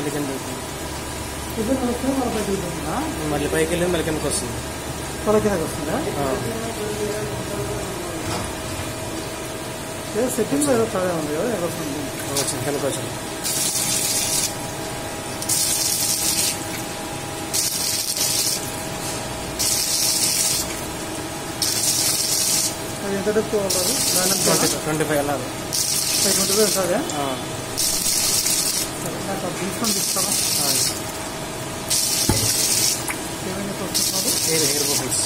మళ్ళీ కింద దిగుతుంది. ఇద్దరు వస్తే మన పైకి వెళ్తుందా మళ్ళీ పైకి వెళ్ళి మళ్ళీ కిందకి వస్తుంది తల కిందకి వస్తుందా ఆ. ఏదో సెట్టింగ్ ఏదో తడే ఉంది కదా ఏదో సంథింగ్ వచ్చింది కిందకి వచ్చింది అది ఎంత డెప్త్ వాళ్ళు దాని ట్వంటీ ట్వంటీ ఫైవ్ వెళ్ళాలి ఫైవ్ ట్వంటీ ఫైవ్ ఉంటుందా ఆ. సరే నాకు అది తీసుకొని తీసుకోవడం ఆ. ఏమైనా వస్తున్నారు ఎయిర్ ఎయిర్ బబుల్స్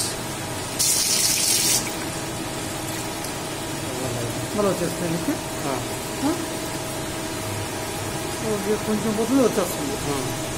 మళ్ళీ వచ్చేస్తుంది నీకు ఆ. ఓకే కొంచెం పోతుంది వచ్చేస్తుంది ఉమ్.